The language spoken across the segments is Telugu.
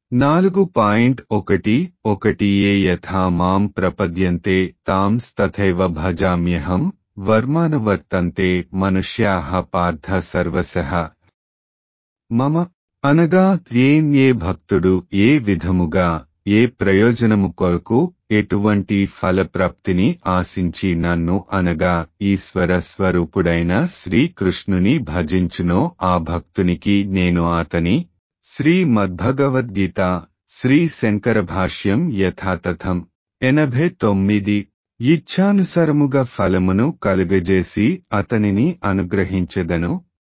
నాలుగు పాయింట్ ఒకటి ఒకటి ఏ యథా మాం ప్రపద్యంతే తాంస్తథైవ భజామ్యహం వర్మానువర్తంతే మనుష్యాః పార్థ సర్వశః మమ అనగా ఏం ఏ భక్తుడు ఏ విధముగా ఏ ప్రయోజనము కొరకు ఎటువంటి ఫలప్రాప్తిని ఆశించి నన్ను అనగా ఈశ్వర స్వరూపుడైన శ్రీకృష్ణుని భజించునో ఆ భక్తునికి నేను అతని శ్రీ మద్భగవద్గీత శ్రీ శంకర భాష్యం యథాతథం ఎనభై తొమ్మిది ఇచ్ఛానుసరముగా ఫలమును కలుగజేసి అతనిని అనుగ్రహించెదను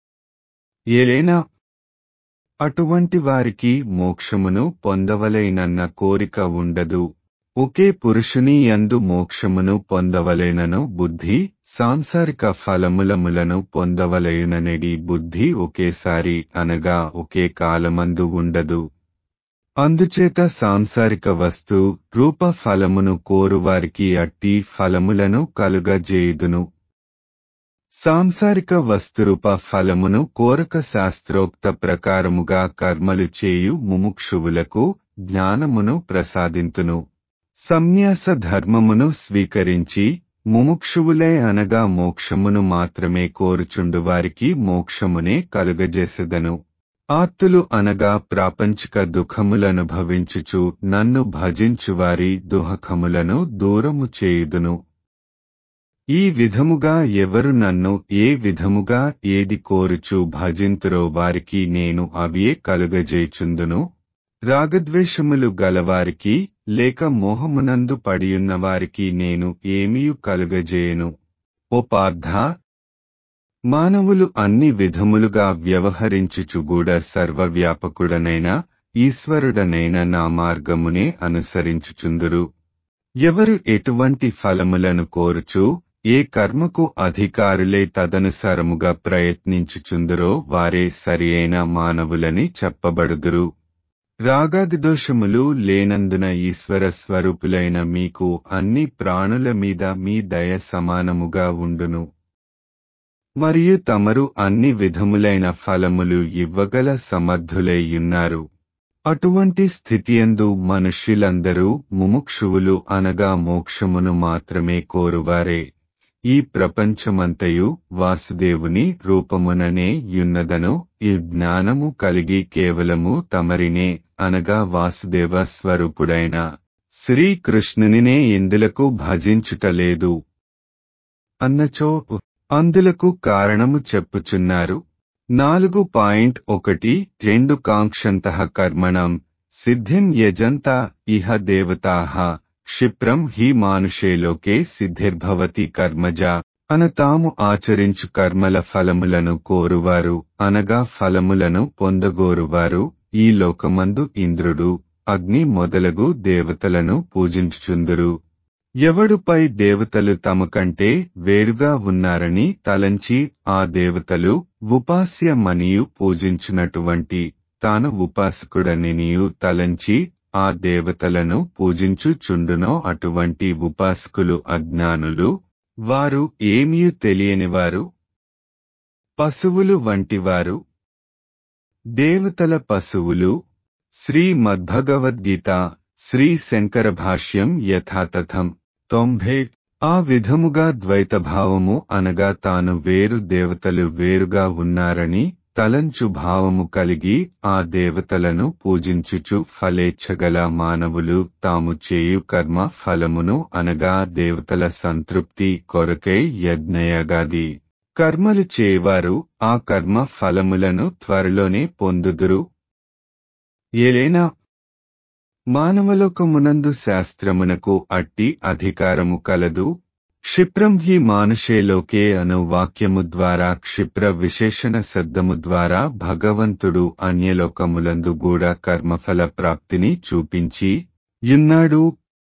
ఏలైనా అటువంటి వారికి మోక్షమును పొందవలేనన్న కోరిక ఉండదు ఒకే పురుషుని యందు మోక్షమును పొందవలేనను బుద్ధి సాంసారిక ఫలములములను పొందవలేననడి బుద్ధి ఒకేసారి అనగా ఒకే కాలమందు ఉండదు అందుచేత సాంసారిక వస్తు రూప ఫలమును కోరువారికి అట్టి ఫలములను కలుగజేయుదును సాంసారిక వస్తురూప ఫలమును కోరక శాస్త్రోక్త ప్రకారముగా కర్మలు చేయు ముముక్షువులకు జ్ఞానమును ప్రసాదింతును సన్యాస ధర్మమును స్వీకరించి ముముక్షువులే అనగా మోక్షమును మాత్రమే కోరుచుండు వారికి మోక్షమునే కలుగజేసెదను ఆర్తులు అనగా ప్రాపంచిక దుఃఖములనుభవించుచు నన్ను భజించువారి దుహకములను దూరము చేయుదును ఈ విధముగా ఎవరు నన్ను ఏ విధముగా ఏది కోరుచు భజింతురో వారికి నేను అవియే కలుగజేచుందును రాగద్వేషములు గలవారికి లేక మోహమునందు పడియున్న వారికి నేను ఏమీయు కలుగజేయను ఓ పార్థ మానవులు అన్ని విధములుగా వ్యవహరించుచుగూడ సర్వవ్యాపకుడనైన ఈశ్వరుడనైన నా మార్గమునే అనుసరించుచుందురు ఎవరు ఎటువంటి ఫలములను కోరుచు ఏ కర్మకు అధికారులే తదనుసారముగా ప్రయత్నించుచుందురో వారే సరియైన మానవులని చెప్పబడుదురు రాగాది దోషములు లేనందున ఈశ్వర స్వరూపులైన మీకు అన్ని ప్రాణుల మీద మీ దయ సమానముగా ఉండును మరియు తమరు అన్ని విధములైన ఫలములు ఇవ్వగల సమర్థులైయున్నారు అటువంటి స్థితియందు మనుష్యులందరూ ముముక్షువులు అనగా మోక్షమును మాత్రమే కోరువారే ఈ ప్రపంచమంతయు వాసుదేవుని రూపముననే యున్నదను ఈ జ్ఞానము కలిగి కేవలము తమరినే అనగా వాసుదేవ స్వరూపుడైన శ్రీకృష్ణునినే ఇందులకు భజించుటలేదు అన్నచో అందులకు కారణము చెప్పుచున్నారు నాలుగు పాయింట్ ఒకటి రెండు కాంక్షంత కర్మణం సిద్ధిం యజంత ఇహ దేవతాః క్షిప్రం హి మానుషే లోకే సిద్ధిర్భవతి కర్మజ అన తాము ఆచరించు కర్మల ఫలములను కోరువారు అనగా ఫలములను పొందగోరువారు ఈ లోకమందు ఇంద్రుడు అగ్ని మొదలగు దేవతలను పూజించుచుందురు ఎవడుపై దేవతలు తమ కంటే వేరుగా ఉన్నారని తలంచి ఆ దేవతలు ఉపాస్యమనియు పూజించునటువంటి తాను ఉపాసకుడనినియు తలంచి ఆ దేవతలను పూజించుచుండునో అటువంటి ఉపాసకులు అజ్ఞానులు వారు ఏమీ తెలియనివారు పశువులు వంటివారు దేవతల పశువులు శ్రీ మద్భగవద్గీత శ్రీ శంకర భాష్యం యథాతథం తొంభై ఆ విధముగా ద్వైతభావము అనగా తాను వేరు దేవతలు వేరుగా ఉన్నారని తలంచు భావము కలిగి ఆ దేవతలను పూజించుచు ఫలేచ్ఛగల మానవులు తాము చేయు కర్మ ఫలమును అనగా దేవతల సంతృప్తి కొరకై యజ్ఞయగాది కర్మలు చేయవారు ఆ కర్మ ఫలములను త్వరలోనే పొందుదురు ఏలైనా మానవలోకమునందు శాస్త్రమునకు అట్టి అధికారము కలదు క్షిప్రం హి మానుషేలోకే అను వాక్యము ద్వారా క్షిప్ర విశేషణ శబ్దము ద్వారా భగవంతుడు అన్యలోకములందు కూడా కర్మఫల ప్రాప్తిని చూపించి యున్నాడు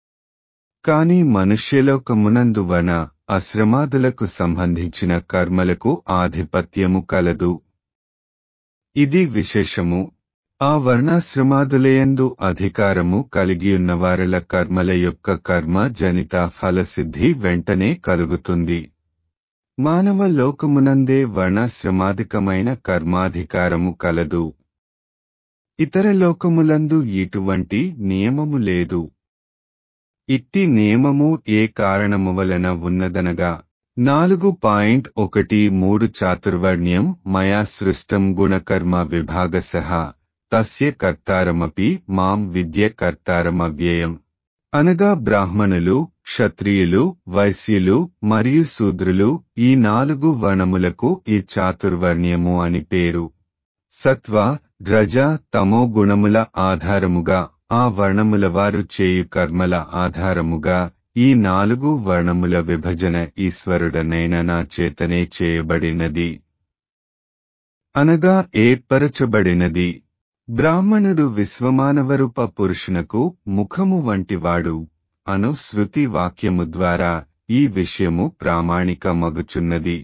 కాని మనుష్యలోకమునందు వన అశ్రమాదులకు సంబంధించిన కర్మలకు ఆధిపత్యము కలదు ఇది విశేషము ఆ వర్ణాశ్రమాదులయందు అధికారము కలిగియున్నవారల కర్మల యొక్క కర్మ జనిత ఫలసిద్ధి వెంటనే కలుగుతుంది మానవ లోకమునందే వర్ణాశ్రమాధికమైన కర్మాధికారము కలదు ఇతర లోకములందు ఇటువంటి నియమము లేదు ఇట్టి నియమము ఏ కారణము వలన ఉన్నదనగా నాలుగు పాయింట్ ఒకటి మూడు చాతుర్వర్ణ్యం మయా సృష్టం గుణకర్మ విభాగశ తస్య కర్తారమపి మాం విద్య కర్తారమవ్యయం అనగా బ్రాహ్మణులు క్షత్రియులు వైశ్యులు మరియు శూద్రులు ఈ నాలుగు వనములకు ఈ చాతుర్వర్ణ్యము అని పేరు సత్వ రజ తమో గుణముల ఆధారముగా ఆ వర్ణముల వారు చేయు కర్మల ఆధారముగా ఈ నాలుగు వర్ణముల విభజన ఈశ్వరుడనైన నా చేతనే చేయబడినది అనగా ఏర్పరచబడినది బ్రాహ్మణుడు విశ్వమానవరూప పురుషునకు ముఖము వంటివాడు అను శృతి వాక్యము ద్వారా ఈ విషయము ప్రామాణికమగుచున్నది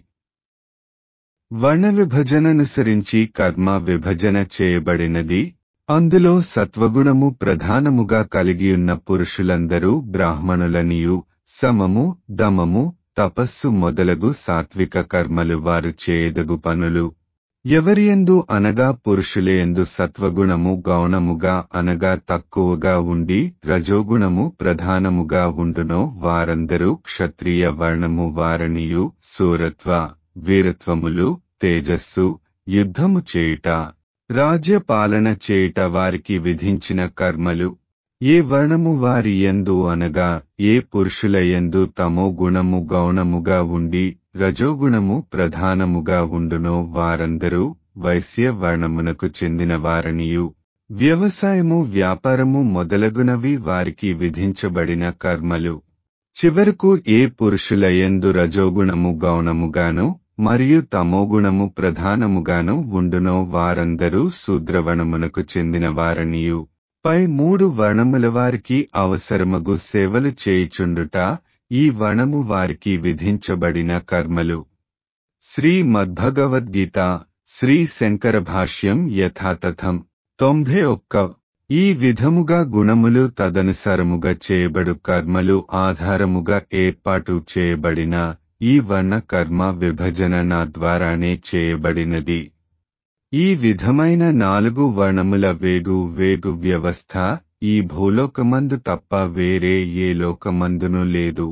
వర్ణ విభజననుసరించి కర్మ విభజన చేయబడినది అందులో సత్వగుణము ప్రధానముగా కలిగియున్న పురుషులందరూ బ్రాహ్మణులనియు సమము దమము తపస్సు మొదలగు సాత్విక కర్మలు వారు చేయదగు పనులు ఎవరియందు అనగా పురుషులేయందు సత్వగుణము గౌణముగా అనగా తక్కువగా ఉండి రజోగుణము ప్రధానముగా ఉండునో వారందరూ క్షత్రియ వర్ణము వారనియు సూరత్వ వీరత్వములు తేజస్సు యుద్ధము చేయుట రాజ్యపాలన చేయుట వారికి విధించిన కర్మలు ఏ వర్ణము వారి యందు అనగా ఏ పురుషుల యందు తమో గుణము గౌణముగా ఉండి రజోగుణము ప్రధానముగా ఉండునో వారందరూ వైశ్య వర్ణమునకు చెందిన వారనియు వ్యవసాయము వ్యాపారము మొదలగునవి వారికి విధించబడిన కర్మలు చివరకు ఏ పురుషుల యందు రజోగుణము గౌణముగాను మరియు తమోగుణము ప్రధానముగాను ఉండునో వారందరూ శూద్రవణమునకు చెందిన వారనియు పై మూడు వర్ణముల వారికి అవసరమగు సేవలు చేయుచుండుట ఈ వణము వారికి విధించబడిన కర్మలు శ్రీ మద్భగవద్గీత శ్రీ శంకర భాష్యం యథాతథం తొంభై ఒక్క ఈ విధముగా గుణములు తదనుసారముగా చేయబడు కర్మలు ఆధారముగా ఏర్పాటు చేయబడిన ఈ వర్ణ కర్మ విభజన నా ద్వారానే చేయబడినది ఈ విధమైన నాలుగు వర్ణముల వేగు వేగు వ్యవస్థ ఈ భూలోకమందు తప్ప వేరే ఏ లోకమందును లేదు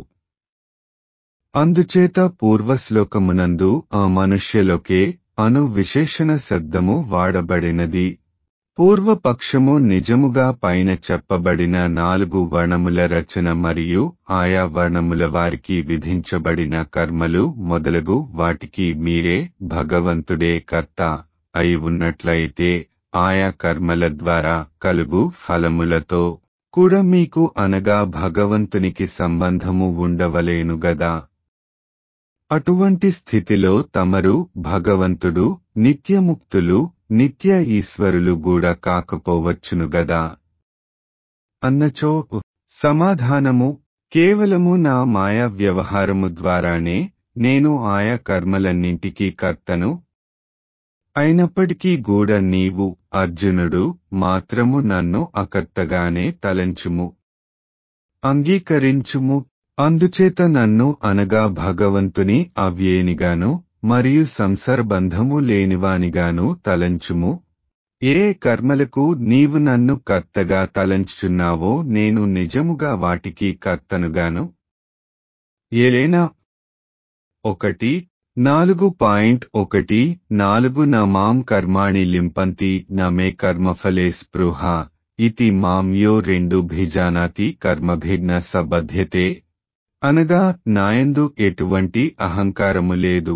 అందుచేత పూర్వశ్లోకమునందు ఆ మనుష్యలోకే అను విశేషణ శబ్దము వాడబడినది పూర్వపక్షము నిజముగా పైన చెప్పబడిన నాలుగు వర్ణముల రచన మరియు ఆయా వర్ణముల వారికి విధించబడిన కర్మలు మొదలగు వాటికి మీరే భగవంతుడే కర్త అయి ఉన్నట్లయితే ఆయా కర్మల ద్వారా కలుగు ఫలములతో కూడా మీకు అనగా భగవంతునికి సంబంధము ఉండవలేను గదా అటువంటి స్థితిలో తమరు భగవంతుడు నిత్యముక్తులు నిత్య ఈశ్వరులు కూడా కాకపోవచ్చును గదా అన్నచో సమాధానము కేవలము నా మాయా వ్యవహారము ద్వారానే నేను ఆయా కర్మలన్నింటికీ కర్తను అయినప్పటికీ కూడా నీవు అర్జునుడు మాత్రము నన్ను అకర్తగానే తలంచుము అంగీకరించుము అందుచేత నన్ను అనగా భగవంతుని అవ్యేనిగాను మరియు సంసర్బంధము లేనివానిగాను తలంచుము ఏ కర్మలకు నీవు నన్ను కర్తగా తలంచుచున్నావో నేను నిజముగా వాటికి కర్తనుగాను ఏలేనా ఒకటి నాలుగు పాయింట్ ఒకటి నాలుగు న మాం కర్మాణి లింపంతి నమే కర్మఫలే స్పృహ ఇతి మాం యో రెండు భిజానాతి కర్మభిన్న సబధ్యతే అనగా నాయందు ఎటువంటి అహంకారము లేదు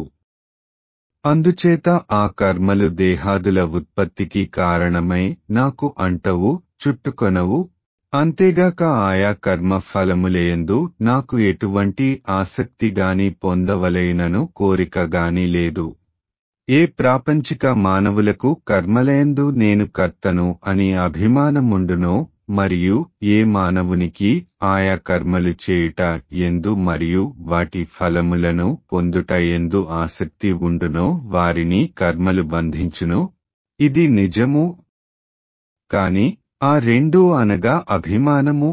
అందుచేత ఆ కర్మలు దేహాదుల ఉత్పత్తికి కారణమై నాకు అంటవు చుట్టుకొనవు అంతేగాక ఆయా కర్మ ఫలములేయందు నాకు ఎటువంటి ఆసక్తి గాని పొందవలైనను కోరిక గాని లేదు ఏ ప్రాపంచిక మానవులకు కర్మలయందు నేను కర్తను అని అభిమానముండునో మరియు ఏ మానవునికి ఆయా కర్మలు చేయుట ఎందు మరియు వాటి ఫలములను పొందుట ఎందు ఆసక్తి ఉండునో వారిని కర్మలు బంధించును ఇది నిజము కాని ఆ రెండు అనగా అభిమానము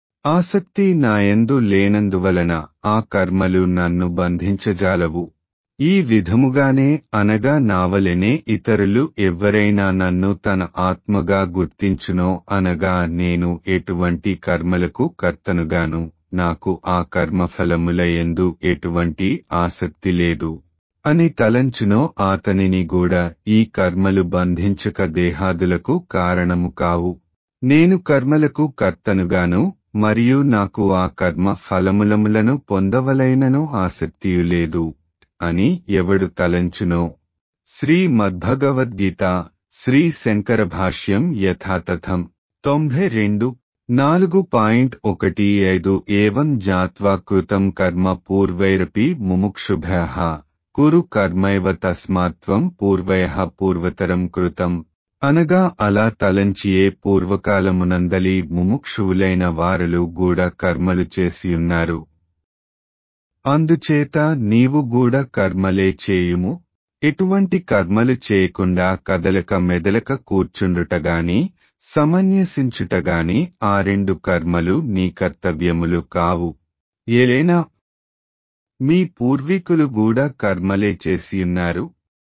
ఆసక్తి నాయందు లేనందువలన ఆ కర్మలు నన్ను బంధించజాలవు ఈ విధముగానే అనగా నావలెనే ఇతరులు ఎవ్వరైనా నన్ను తన ఆత్మగా గుర్తించునో అనగా నేను ఎటువంటి కర్మలకు కర్తనుగాను నాకు ఆ కర్మఫలముల ఎందు ఎటువంటి ఆసక్తి లేదు అని తలంచునో ఆతనిని కూడా ఈ కర్మలు బంధించక దేహాదులకు కారణము కావు నేను కర్మలకు కర్తనుగాను మరియు నాకు ఆ కర్మ ఫలములములను పొందవలైనను ఆసక్తియు లేదు అని ఎవడు తలంచునో శ్రీ మద్భగవద్గీత శ్రీ శంకర భాష్యం యథాతథం తొంభై రెండు నాలుగు పాయింట్ ఒకటి ఐదు ఏవం జాత్వా కృతం కర్మ పూర్వైరపి ముముక్షుభ్య కురు కర్మైవ తస్మాత్వం పూర్వయ పూర్వతరం కృతం అనగా అలా తలంచియే పూర్వకాలమునందలి ముముక్షువులైన వారులు కూడా కర్మలు చేసియున్నారు అందుచేత నీవు కూడా కర్మలే చేయుము ఎటువంటి కర్మలు చేయకుండా కదలక మెదలక కూర్చుండుటగాని సమన్యసించుటగాని ఆ రెండు కర్మలు నీ కర్తవ్యములు కావు ఏలైనా మీ పూర్వీకులు కూడా కర్మలే చేసియున్నారు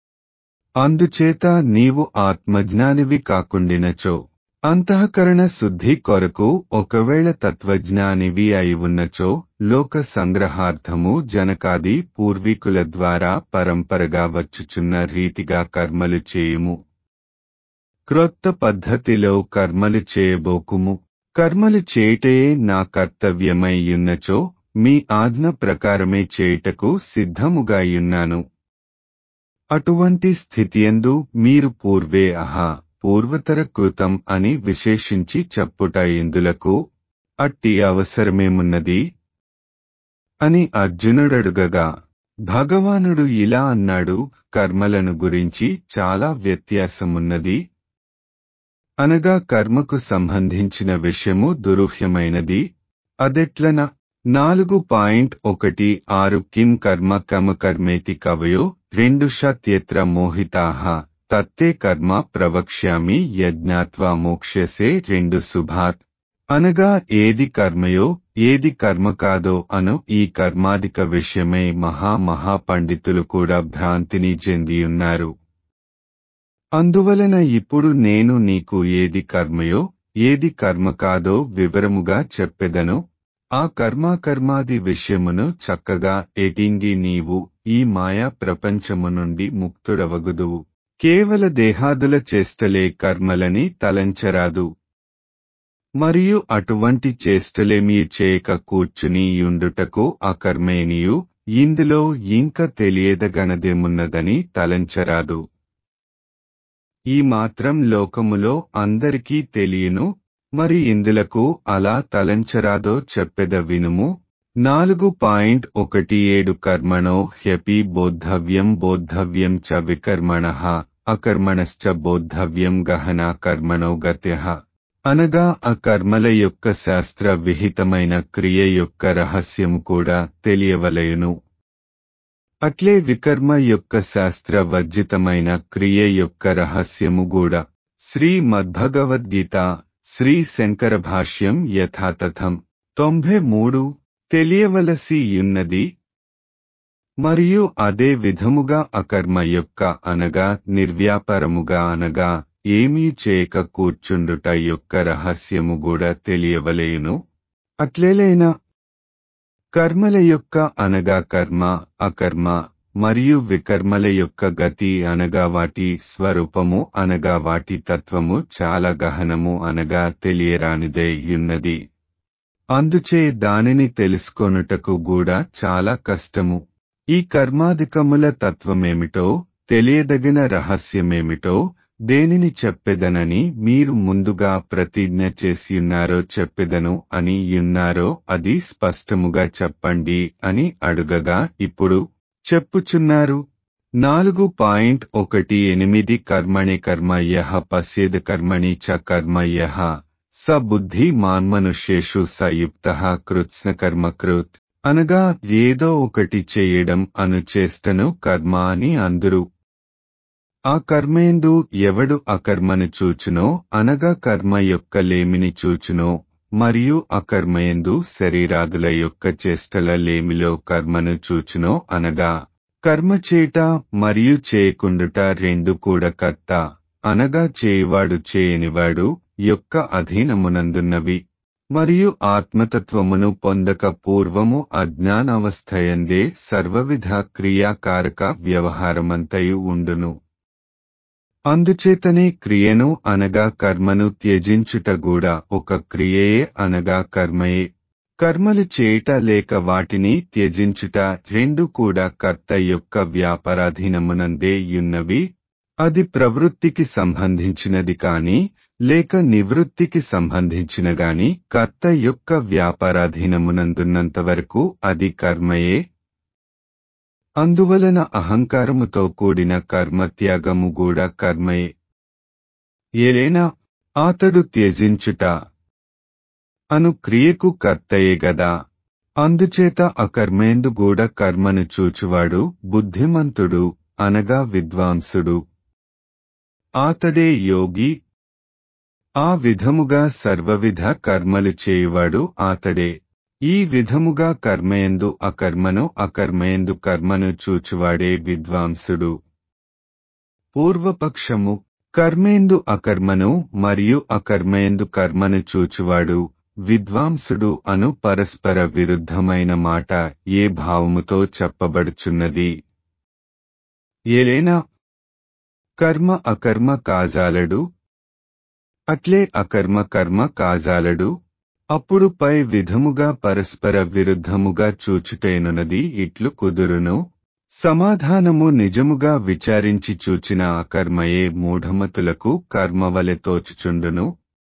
అందుచేత నీవు ఆత్మజ్ఞానివి కాకుండినచో అంతఃకరణ శుద్ధి కొరకు ఒకవేళ తత్వజ్ఞానివి అయి ఉన్నచో లోక సంగ్రహార్థము జనకాది పూర్వీకుల ద్వారా పరంపరగా వచ్చుచున్న రీతిగా కర్మలు చేయుము క్రొత్త పద్ధతిలో కర్మలు చేయబోకుము కర్మలు చేయుటయే నా కర్తవ్యమై ఉన్నచో మీ ఆజ్ఞ ప్రకారమే చేయుటకు సిద్ధముగాయున్నాను అటువంటి స్థితియందు మీరు పూర్వే అహా పూర్వతర కృతం అని విశేషించి చెప్పుట ఇందులకు అట్టి అవసరమేమున్నది అని అర్జునుడడుగగా భగవానుడు ఇలా అన్నాడు కర్మలను గురించి చాలా వ్యత్యాసమున్నది అనగా కర్మకు సంబంధించిన విషయము దురూహ్యమైనది అదెట్లన నాలుగు పాయింట్ ఒకటి ఆరు కిం కర్మ కమ కర్మేతి కవయో రెండు షత్యత్ర మోహితాహ తత్తే కర్మ ప్రవక్ష్యామి యజ్ఞాత్వా మోక్షసే రెండు శుభాత్ అనగా ఏది కర్మయో ఏది కర్మ కాదో అను ఈ కర్మాధిక విషయమై మహా మహా పండితులు కూడా భ్రాంతిని చెందియున్నారు అందువలన ఇప్పుడు నేను నీకు ఏది కర్మయో ఏది కర్మ కాదో వివరముగా చెప్పెదను ఆ కర్మాకర్మాది విషయమును చక్కగా ఎటింగి నీవు ఈ మాయా ప్రపంచము నుండి ముక్తుడవగుదువు కేవల దేహాదుల చేష్టలే కర్మలని తలంచరాదు మరియు అటువంటి చేష్టలేమీ చేయక కూర్చుని యుండుటకు అకర్మేనియు ఇందులో ఇంక తెలియదగనదేమున్నదని తలంచరాదు ఈ మాత్రం లోకములో అందరికీ తెలియను మరి ఇందులకు అలా తలంచరాదో చెప్పెద వినుము నాలుగు పాయింట్ ఒకటి ఏడు కర్మణో హ్యపి బోద్ధవ్యం బోద్ధవ్యం చ వికర్మణ అకర్మణశ్చ బోద్ధవ్యం గహనా కర్మణో గత్య అనగా ఆ కర్మల యొక్క శాస్త్ర విహితమైన క్రియ యొక్క రహస్యం కూడా తెలియవలయును అట్లే వికర్మ యొక్క శాస్త్ర వర్జితమైన క్రియ యొక్క రహస్యము కూడా శ్రీ మద్భగవద్గీత శ్రీ శంకర భాష్యం యథాతథం తొంభై మూడు తెలియవలసి యున్నది మరియు అదే విధముగా అకర్మ యొక్క అనగా నిర్వ్యాపారముగా అనగా ఏమీ చేయక కూర్చుండుట యొక్క రహస్యము కూడా తెలియవలేను అట్లేలైనా కర్మల యొక్క అనగా కర్మ అకర్మ మరియు వికర్మల యొక్క గతి అనగా వాటి స్వరూపము అనగా వాటి తత్వము చాలా గహనము అనగా తెలియరానిదే యున్నది అందుచే దానిని తెలుసుకొనుటకు కూడా చాలా కష్టము ఈ కర్మాధికముల తత్వమేమిటో తెలియదగిన రహస్యమేమిటో దేనిని చెప్పెదనని మీరు ముందుగా ప్రతిజ్ఞ చేసియున్నారో చెప్పెదను అని యున్నారో అది స్పష్టముగా చెప్పండి అని అడుగగా ఇప్పుడు చెప్పుచున్నారు నాలుగు పాయింట్ ఒకటి ఎనిమిది కర్మణి కర్మయ్య పశ్యేద కర్మణి చ కర్మయ్య స బుద్ధి మాన్మనుష్యేషు సయుక్త కృత్స్న కర్మ కృత్ అనగా ఏదో ఒకటి చేయడం అనుచేష్టను కర్మ అని అందరు ఆ కర్మేందు ఎవడు అకర్మను చూచునో అనగా కర్మ యొక్క లేమిని చూచునో మరియు అకర్మయందు శరీరాదుల యొక్క చేష్టల లేమిలో కర్మను చూచునో అనగా కర్మ చేట మరియు చేయకుండుట రెండు కూడా కర్త అనగా చేయువాడు చేయనివాడు యొక్క అధీనమునందున్నవి మరియు ఆత్మతత్వమును పొందక పూర్వము అజ్ఞానావస్థయందే సర్వవిధ క్రియాకారక వ్యవహారమంతయు ఉండును అందుచేతనే క్రియను అనగా కర్మను త్యజించుట కూడా ఒక క్రియయే అనగా కర్మయే కర్మలు చేయుట లేక వాటిని త్యజించుట రెండు కూడా కర్త యొక్క వ్యాపారాధీనమునందే యున్నవి అది ప్రవృత్తికి సంబంధించినది కాని లేక నివృత్తికి సంబంధించిన గాని కర్త యొక్క వ్యాపారాధీనమునందున్నంత వరకు అది కర్మయే అందువలన అహంకారముతో కూడిన కర్మత్యాగము కూడా కర్మయే ఏలైనా అతడు త్యజించుట అను క్రియకు కర్తయే గదా అందుచేత అకర్మేందు గూడ కర్మను చూచువాడు బుద్ధిమంతుడు అనగా విద్వాంసుడు ఆతడే యోగి ఆ విధముగా సర్వవిధ కర్మలు చేయువాడు ఆతడే ఈ విధముగా కర్మయందు అకర్మను అకర్మయందు కర్మను చూచువాడే విద్వాంసుడు పూర్వపక్షము కర్మేందు అకర్మను మరియు అకర్మయందు కర్మను చూచువాడు విద్వాంసుడు అను పరస్పర విరుద్ధమైన మాట ఏ భావముతో చెప్పబడుచున్నది ఏలైనా కర్మ అకర్మ కాజాలడు అట్లే అకర్మ కర్మ కాజాలడు అప్పుడు పై విధముగా పరస్పర విరుద్ధముగా చూచుటేనున్నది ఇట్లు కుదురును సమాధానము నిజముగా విచారించి చూచిన అకర్మయే మూఢమతులకు కర్మవలె తోచుచుండును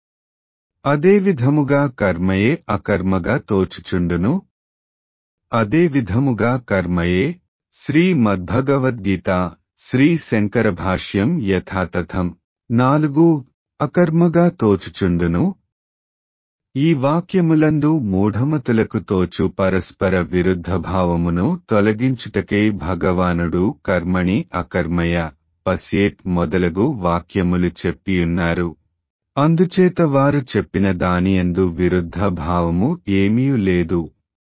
అదే విధముగా కర్మయే అకర్మగా తోచుచుండును అదే విధముగా కర్మయే శ్రీ మద్భగవద్గీత శ్రీ శంకర భాష్యం యథాతథం నాలుగు అకర్మగా తోచుచుండును ఈ వాక్యములందు మూఢమతులకు తోచు పరస్పర విరుద్ధ భావమును తొలగించుటకే భగవానుడు కర్మణి అకర్మయ పశ్యేత్ మొదలగు వాక్యములు చెప్పియున్నారు అందుచేత వారు చెప్పిన దానియందు విరుద్ధ భావము ఏమీ లేదు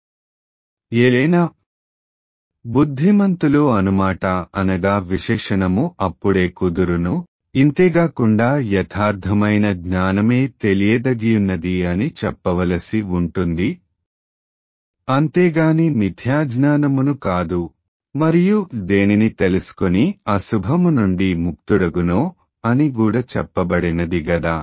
ఏలైనా బుద్ధిమంతులు అనుమాట అనగా విశేషణము అప్పుడే కుదురును ఇంతేగాకుండా యథార్థమైన జ్ఞానమే తెలియదగియున్నది అని చెప్పవలసి ఉంటుంది అంతేగాని మిథ్యాజ్ఞానమును కాదు మరియు దేనిని తెలుసుకొని అశుభము నుండి ముక్తుడగునో అని కూడా చెప్పబడినది గదా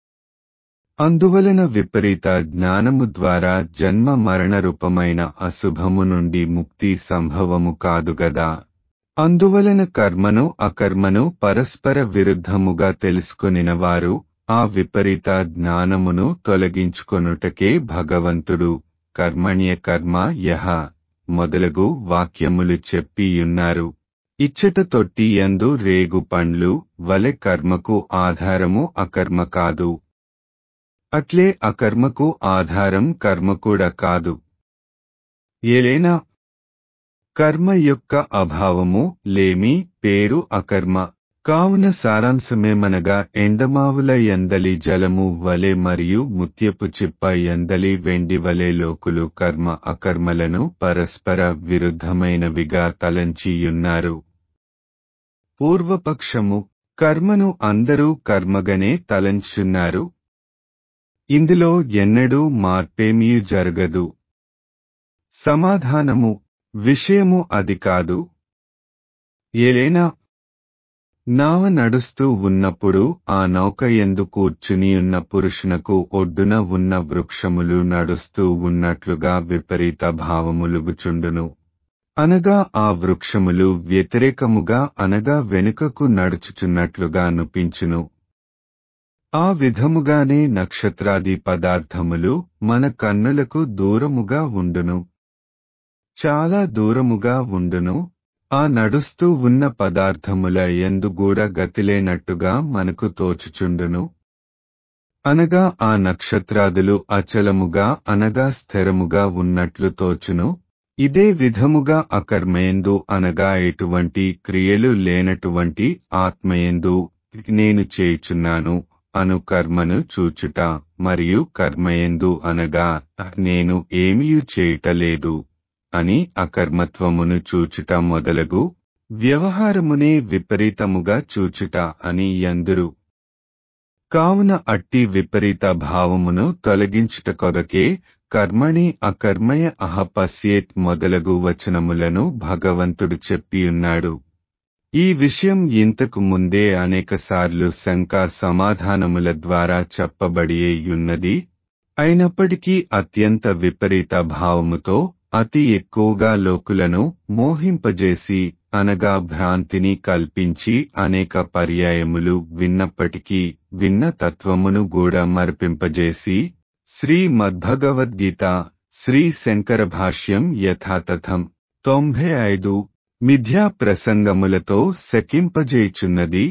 అందువలన విపరీత జ్ఞానము ద్వారా జన్మ మరణ రూపమైన అశుభము నుండి ముక్తి సంభవము కాదు గదా అందువలన కర్మను అకర్మను పరస్పర విరుద్ధముగా తెలుసుకొనిన వారు ఆ విపరీత జ్ఞానమును తొలగించుకొనుటకే భగవంతుడు కర్మణ్య కర్మ యహ మొదలగు వాక్యములు చెప్పియున్నారు ఇచ్చట తొట్టి యందు రేగు పండ్లు వలె కర్మకు ఆధారము అకర్మ కాదు అట్లే అకర్మకు ఆధారం కర్మ కూడా కాదు ఏలైనా కర్మ యొక్క అభావము లేమి పేరు అకర్మ కావున సారాంశమేమనగా ఎండమావుల ఎందలి జలము వలె మరియు ముత్యపు చిప్ప ఎందలి వెండి వలె లోకులు కర్మ అకర్మలను పరస్పర విరుద్ధమైనవిగా తలంచియున్నారు పూర్వపక్షము కర్మను అందరూ కర్మగనే తలంచున్నారు ఇందులో ఎన్నడూ మార్పేమీ జరగదు సమాధానము విషయము అది కాదు ఏలైనా నావ నడుస్తూ ఉన్నప్పుడు ఆ నౌక ఎందు కూర్చుని ఉన్న పురుషునకు ఒడ్డున ఉన్న వృక్షములు నడుస్తూ ఉన్నట్లుగా విపరీత భావములుగుచుండును అనగా ఆ వృక్షములు వ్యతిరేకముగా అనగా వెనుకకు నడుచుచున్నట్లుగా అనిపించును ఆ విధముగానే నక్షత్రాది పదార్థములు మన కన్నులకు దూరముగా ఉండును చాలా దూరముగా ఉండును ఆ నడుస్తూ ఉన్న పదార్థముల ఎందుగూడ గతిలేనట్టుగా మనకు తోచుచుండును అనగా ఆ నక్షత్రాదులు అచలముగా అనగా స్థిరముగా ఉన్నట్లు తోచును ఇదే విధముగా అకర్మయందు అనగా ఎటువంటి క్రియలు లేనటువంటి ఆత్మయందు నేను చేయుచున్నాను అను కర్మను చూచుట మరియు కర్మయందు అనగా నేను ఏమీ చేయుటలేదు అని అకర్మత్వమును చూచుట మొదలగు వ్యవహారమునే విపరీతముగా చూచుట అని ఎందురు కావున అట్టి విపరీత భావమును తొలగించుట కొరకే కర్మణి అకర్మయ అహ పశ్యేత్ మొదలగు వచనములను భగవంతుడు చెప్పియున్నాడు ఈ విషయం ఇంతకు ముందే అనేకసార్లు శంకా సమాధానముల ద్వారా చెప్పబడియున్నది అయినప్పటికీ అత్యంత విపరీత భావముతో అతి ఎక్కువగా లోకులను మోహింపజేసి అనగా భ్రాంతిని కల్పించి అనేక పర్యాయములు విన్నప్పటికీ విన్న తత్వమును కూడా మరిపింపజేసి శ్రీ మద్భగవద్గీత శ్రీ శంకర భాష్యం యథాతథం తొంభై ఐదు మిథ్యా ప్రసంగములతో శకింపజేయుచున్నది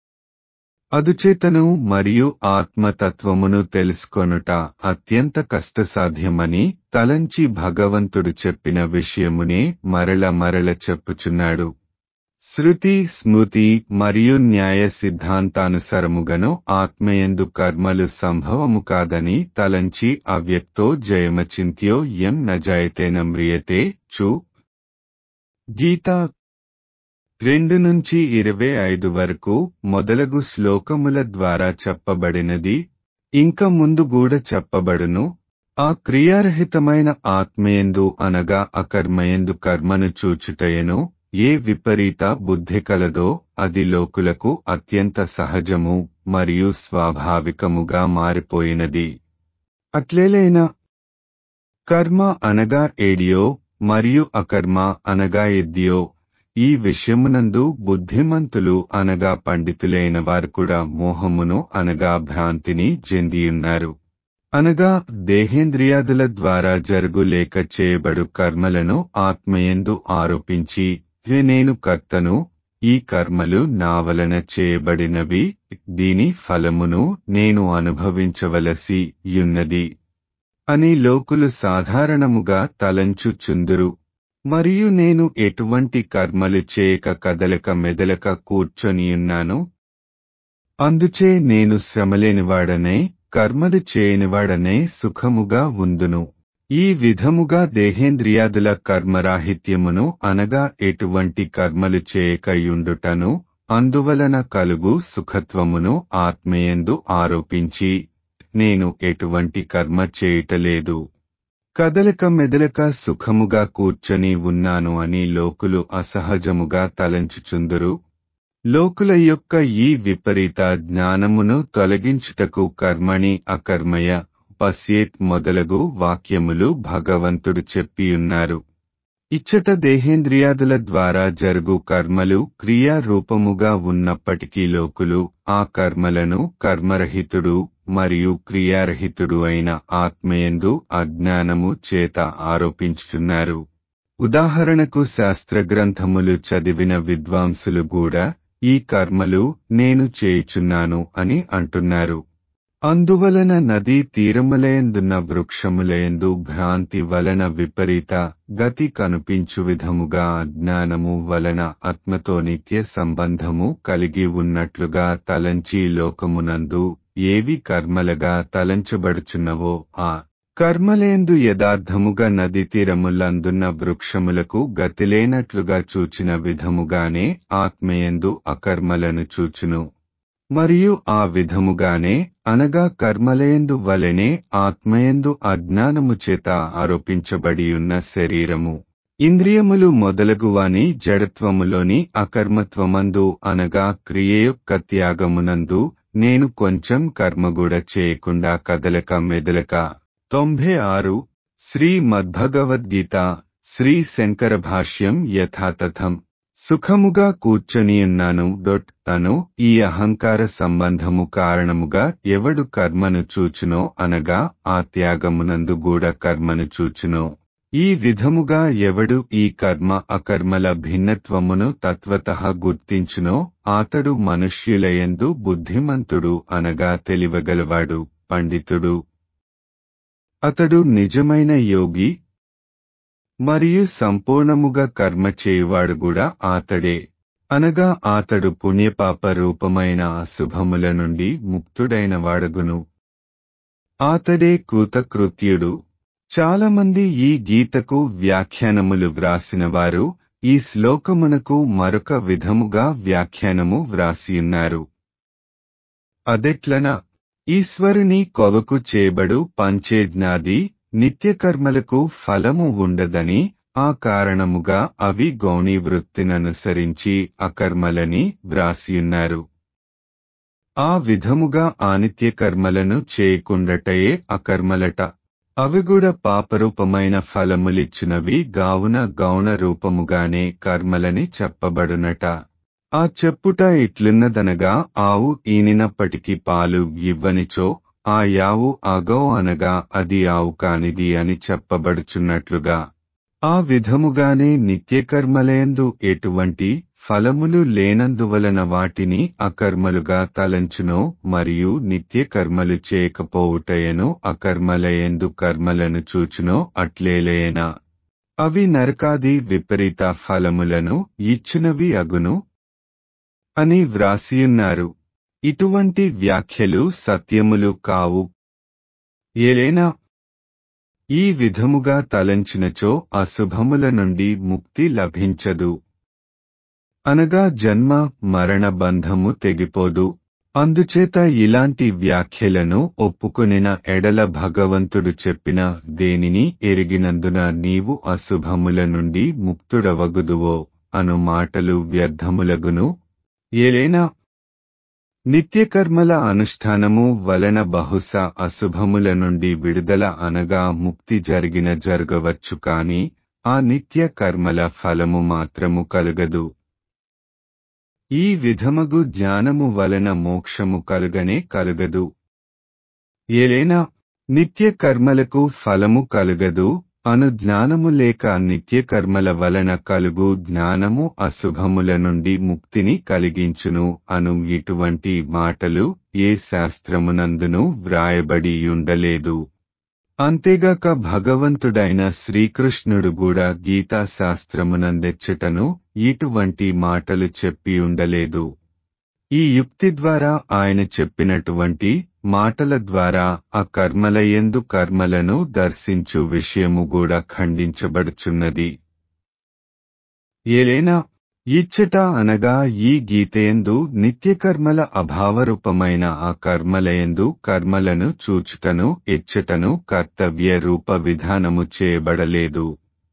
అదుచేతను మరియు ఆత్మతత్వమును తెలుసుకొనుట అత్యంత కష్టసాధ్యమని తలంచి భగవంతుడు చెప్పిన విషయమునే మరల మరల చెప్పుచున్నాడు శృతి స్మృతి మరియు న్యాయ సిద్ధాంతానుసరముగను ఆత్మయందు కర్మలు సంభవము కాదని తలంచి అవ్యక్తో జయమచింత్యో యం నజాయతేన మ్రియతే చు గీత రెండు నుంచి ఇరవై ఐదు వరకు మొదలగు శ్లోకముల ద్వారా చెప్పబడినది ఇంక ముందు కూడా చెప్పబడును ఆ క్రియారహితమైన ఆత్మయందు అనగా అకర్మయందు కర్మను చూచుటయను ఏ విపరీత బుద్ధి కలదో అది లోకులకు అత్యంత సహజము మరియు స్వాభావికముగా మారిపోయినది అట్లేలైనా కర్మ అనగా ఏడియో మరియు అకర్మ అనగా ఎద్దియో ఈ విషయమునందు బుద్ధిమంతులు అనగా పండితులైన వారు కూడా మోహమును అనగా భ్రాంతిని చెందియున్నారు అనగా దేహేంద్రియాదుల ద్వారా జరుగు లేక చేయబడు కర్మలను ఆత్మయందు ఆరోపించి "హే నేను కర్తను ఈ కర్మలు నా వలన చేయబడినవి దీని ఫలమును నేను అనుభవించవలసి యున్నది అని లోకులు సాధారణముగా తలంచుచుందురు మరియు నేను ఎటువంటి కర్మలు చేయక కదలక మెదలక కూర్చొనియున్నాను అందుచే నేను శ్రమలేనివాడనే కర్మలు చేయనివాడనే సుఖముగా ఉందును ఈ విధముగా దేహేంద్రియాదుల కర్మరాహిత్యమును అనగా ఎటువంటి కర్మలు చేయకయుండుటను అందువలన కలుగు సుఖత్వమును ఆత్మయందు ఆరోపించి నేను ఎటువంటి కర్మ చేయుటలేదు కదలక మెదలక సుఖముగా కూర్చొని ఉన్నాను అని లోకులు అసహజముగా తలంచుచుందురు లోకుల యొక్క ఈ విపరీత జ్ఞానమును తొలగించుటకు కర్మణి అకర్మయ పశ్యేత్ మొదలగు వాక్యములు భగవంతుడు చెప్పియున్నారు ఇచ్చట దేహేంద్రియాదుల ద్వారా జరుగు కర్మలు క్రియారూపముగా ఉన్నప్పటికీ లోకులు ఆ కర్మలను కర్మరహితుడు మరియు క్రియారహితుడు అయిన ఆత్మయందు అజ్ఞానము చేత ఆరోపించుచున్నారు ఉదాహరణకు శాస్త్రగ్రంథములు చదివిన విద్వాంసులు కూడా ఈ కర్మలు నేను చేయుచున్నాను అని అంటున్నారు అందువలన నదీ తీరములయందున్న వృక్షములయందు భ్రాంతి వలన విపరీత గతి కనిపించు విధముగా అజ్ఞానము వలన ఆత్మతో నిత్య సంబంధము కలిగి ఉన్నట్లుగా తలంచి లోకమునందు ఏవి కర్మలుగా తలంచబడుచున్నవో ఆ కర్మలేందు యథార్థముగా నది తీరములందున్న వృక్షములకు గతిలేనట్లుగా చూచిన విధముగానే ఆత్మయందు అకర్మలను చూచును మరియు ఆ విధముగానే అనగా కర్మలయందు వలెనే ఆత్మయందు అజ్ఞానము చేత ఆరోపించబడియున్న శరీరము ఇంద్రియములు మొదలగువాని జడత్వములోని అకర్మత్వమందు అనగా క్రియ యొక్క త్యాగమునందు నేను కొంచెం కర్మగూడ చేయకుండా కదలక మెదలక తొంభై ఆరు శ్రీ మద్భగవద్గీత శ్రీ శంకర భాష్యం యథాతథం సుఖముగా కూర్చొనియున్నాను డొట్ తను ఈ అహంకార సంబంధము కారణముగా ఎవడు కర్మను చూచునో అనగా ఆ త్యాగమునందు గూడ కర్మను చూచునో ఈ విధముగా ఎవడు ఈ కర్మ అకర్మల భిన్నత్వమును తత్వత గుర్తించునో అతడు మనుష్యులయందు బుద్ధిమంతుడు అనగా తెలివగలవాడు పండితుడు అతడు నిజమైన యోగి మరియు సంపూర్ణముగా కర్మ చేయువాడు కూడా ఆతడే అనగా ఆతడు పుణ్యపాప రూపమైన అశుభముల నుండి ముక్తుడైన వాడగును ఆతడే కృతకృత్యుడు చాలామంది ఈ గీతకు వ్యాఖ్యానములు వ్రాసినవారు ఈ శ్లోకమునకు మరొక విధముగా వ్యాఖ్యానము వ్రాసియున్నారు అదెట్లన ఈశ్వరుని కొవకు చేబడు పంచేజ్ఞాది నిత్యకర్మలకు ఫలము ఉండదని ఆ కారణముగా అవి గౌణీ వృత్తిననుసరించి అకర్మలని వ్రాసియున్నారు ఆ విధముగా ఆనిత్య కర్మలను చేయకుండటయే అకర్మలట అవి కూడా పాపరూపమైన ఫలములిచ్చినవి గావున గౌణ రూపముగానే కర్మలని చెప్పబడునట ఆ చెప్పుట ఇట్లున్నదనగా ఆవు ఈనినప్పటికి పాలు ఇవ్వనిచో ఆ యావు అగో అనగా అది ఆవు కానిది అని చెప్పబడుచున్నట్లుగా ఆ విధముగానే నిత్యకర్మలయందు ఎటువంటి ఫలములు లేనందువలన వాటిని అకర్మలుగా తలంచునో మరియు నిత్యకర్మలు చేయకపోవుటయను అకర్మలయందు కర్మలను చూచునో అట్లేలేయనా అవి నరకాది విపరీత ఫలములను ఇచ్చినవి అగును అని వ్రాసియున్నారు ఇటువంటి వ్యాఖ్యలు సత్యములు కావు ఏలైనా ఈ విధముగా తలంచినచో అశుభముల నుండి ముక్తి లభించదు అనగా జన్మ మరణ బంధము తెగిపోదు అందుచేత ఇలాంటి వ్యాఖ్యలను ఒప్పుకొనిన ఎడల భగవంతుడు చెప్పిన దేనిని ఎరిగినందున నీవు అశుభముల నుండి ముక్తుడవగుదువో అను మాటలు వ్యర్థములగును ఏలైనా నిత్యకర్మల అనుష్ఠానము వలన బహుశా అశుభముల నుండి విడుదల అనగా ముక్తి జరిగిన జరగవచ్చు కాని ఆ నిత్య కర్మల ఫలము మాత్రము కలుగదు ఈ విధమగు జ్ఞానము వలన మోక్షము కలుగనే కలుగదు ఏలైనా నిత్య కర్మలకు ఫలము కలుగదు అను జ్ఞానము లేక నిత్య కర్మల వలన కలుగు జ్ఞానము అశుభముల నుండి ముక్తిని కలిగించును అను ఇటువంటి మాటలు ఏ శాస్త్రమునందును వ్రాయబడి ఉండలేదు అంతేగాక భగవంతుడైన శ్రీకృష్ణుడు కూడా గీతా శాస్త్రమునందెచ్చటను ఇటువంటి మాటలు చెప్పి ఉండలేదు ఈ యుక్తి ద్వారా ఆయన చెప్పినటువంటి మాటల ద్వారా ఆ కర్మలయందు కర్మలను దర్శించు విషయము కూడా ఖండించబడుచున్నది ఏలైనా ఇచ్చట అనగా ఈ గీతయందు నిత్యకర్మల అభావరూపమైన ఆ కర్మలయందు కర్మలను చూచుటను ఇచ్చటను కర్తవ్య రూప విధానము చేయబడలేదు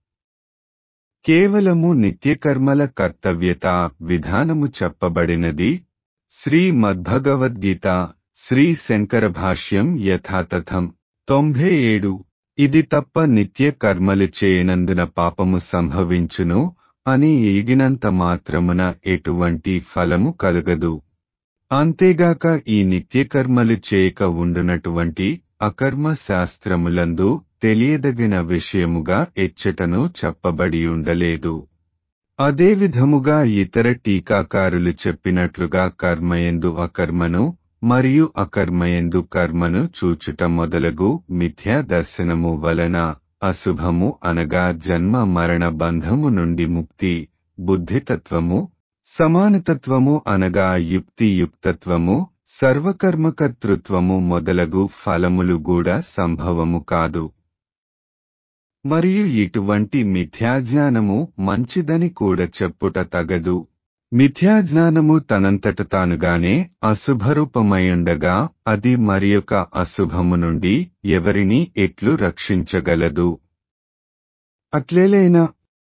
కేవలము నిత్యకర్మల కర్తవ్యత విధానము చెప్పబడినది శ్రీ మద్భగవద్గీత శ్రీ శంకర భాష్యం యథాతథం తొంభై ఏడు ఇది తప్ప నిత్య కర్మలు చేయనందున పాపము సంభవించును అని ఈగినంత మాత్రమున ఎటువంటి ఫలము కలుగదు అంతేగాక ఈ నిత్యకర్మలు చేయక ఉండునటువంటి అకర్మ శాస్త్రములందు తెలియదగిన విషయముగా ఎచ్చటను చెప్పబడి ఉండలేదు అదే విధముగా ఇతర టీకాకారులు చెప్పినట్లుగా కర్మయందు అకర్మను మరియు అకర్మయందు కర్మను చూచుట మొదలగు మిథ్యా దర్శనము వలన అశుభము అనగా జన్మ మరణ బంధము నుండి ముక్తి బుద్ధితత్వము సమానతత్వము అనగా యుక్తి యుక్తత్వము సర్వకర్మకర్తృత్వము మొదలగు ఫలములు కూడా సంభవము కాదు మరియు ఇటువంటి మిథ్యాజ్ఞానము మంచిదని కూడా చెప్పుట తగదు మిథ్యాజ్ఞానము తనంతట తానుగానే అశుభరూపమైయుండగా అది మరియొక అశుభము నుండి ఎవరిని ఎట్లు రక్షించగలదు అట్లేలైనా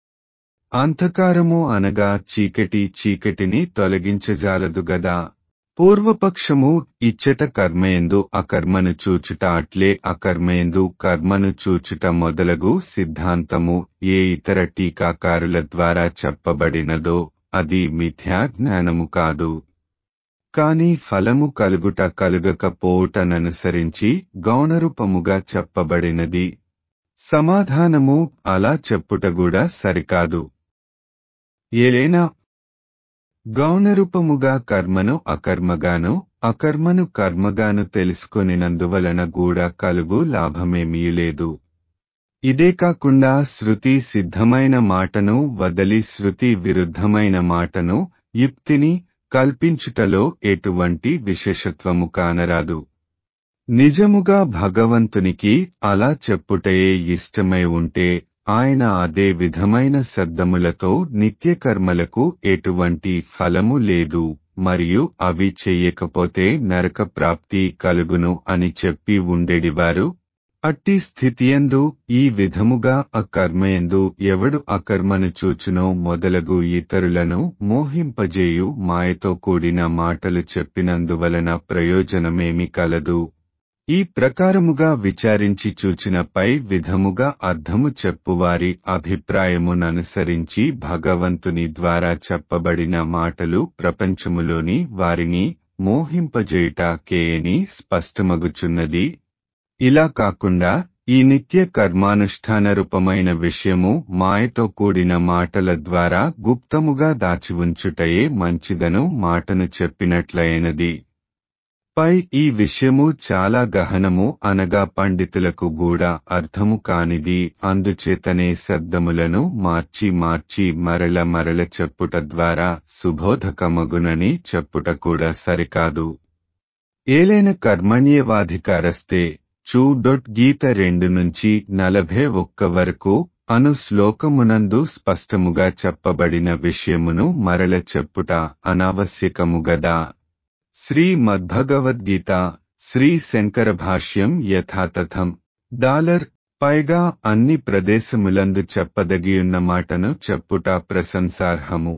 అంధకారము అనగా చీకటి చీకటిని తొలగించజాలదు గదా పూర్వపక్షము ఇచ్చట కర్మయందు అకర్మను చూచుట అట్లే అకర్మయందు కర్మను చూచుట మొదలగు సిద్ధాంతము ఏ ఇతర టీకాకారుల ద్వారా చెప్పబడినదో అది మిథ్యా జ్ఞానము కాదు కాని ఫలము కలుగుట కలుగకపోవుటననుసరించి గౌణరూపముగా చెప్పబడినది సమాధానము అలా చెప్పుట కూడా సరికాదు ఏలైనా గౌణరూపముగా కర్మను అకర్మగాను అకర్మను కర్మగాను తెలుసుకొనినందువలన కూడా కలుగు లాభమేమీలేదు ఇదే కాకుండా శృతి సిద్ధమైన మాటను వదలి శృతి విరుద్ధమైన మాటను యుక్తిని కల్పించుటలో ఎటువంటి విశేషత్వము కానరాదు నిజముగా భగవంతునికి అలా చెప్పుటయే ఇష్టమై ఉంటే ఆయన అదే విధమైన శబ్దములతో నిత్యకర్మలకు ఎటువంటి ఫలము లేదు మరియు అవి చెయ్యకపోతే నరక ప్రాప్తి కలుగును అని చెప్పి ఉండేడివారు అట్టి స్థితియందు ఈ విధముగా అకర్మయందు ఎవడు అకర్మను చూచునో మొదలగు ఇతరులను మోహింపజేయు మాయతో కూడిన మాటలు చెప్పినందువలన ప్రయోజనమేమి కలదు ఈ ప్రకారముగా విచారించి చూచిన పై విధముగా అర్థము చెప్పువారి అభిప్రాయముననుసరించి భగవంతుని ద్వారా చెప్పబడిన మాటలు ప్రపంచములోని వారిని మోహింపజేయుట కేయని స్పష్టమగుచున్నది ఇలా కాకుండా ఈ నిత్య కర్మానుష్ఠాన రూపమైన విషయము మాయతో కూడిన మాటల ద్వారా గుప్తముగా దాచి ఉంచుటయే మంచిదను మాటను చెప్పినట్లయినది పై ఈ విషయము చాలా గహనము అనగా పండితులకు కూడా అర్థము కానిది అందుచేతనే శబ్దములను మార్చి మార్చి మరల మరల చెప్పుట ద్వారా సుబోధకమగునని చెప్పుట కూడా సరికాదు ఏలైన కర్మణ్యవాధికారస్తే చూ డొట్ గీత రెండు నుంచి నలభై ఒక్క వరకు అను శ్లోకమునందు స్పష్టముగా చెప్పబడిన విషయమును మరల చెప్పుట అనావశ్యకముగదా శ్రీ మద్భగవద్గీత శ్రీ శంకర భాష్యం యథాతథం డాలర్ పైగా అన్ని ప్రదేశములందు చెప్పదగియున్న మాటను చెప్పుట ప్రశంసార్హము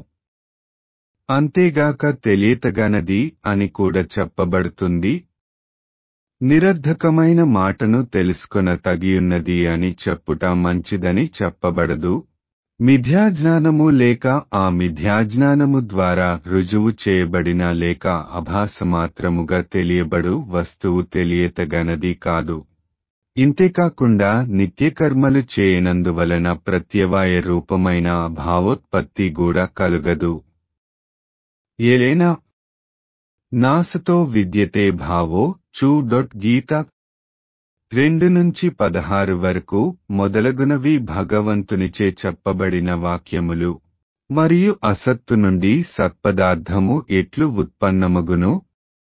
అంతేగాక తెలియతగనది అని కూడా చెప్పబడుతుంది నిరర్ధకమైన మాటను తెలుసుకొన తగియున్నది అని చెప్పుట మంచిదని చెప్పబడదు మిథ్యాజ్ఞానము లేక ఆ మిథ్యాజ్ఞానము ద్వారా రుజువు చేయబడిన లేక అభాసమాత్రముగా తెలియబడు వస్తువు తెలియతగనది కాదు ఇంతేకాకుండా నిత్యకర్మలు చేయనందువలన ప్రత్యవాయ రూపమైన భావోత్పత్తి కూడా కలుగదు ఏలైనా నాసతో విద్యతే భావో చూ డొట్ గీత రెండు నుంచి పదహారు వరకు మొదలగునవి భగవంతునిచే చెప్పబడిన వాక్యములు మరియు అసత్తు నుండి సత్పదార్థము ఎట్లు ఉత్పన్నమగును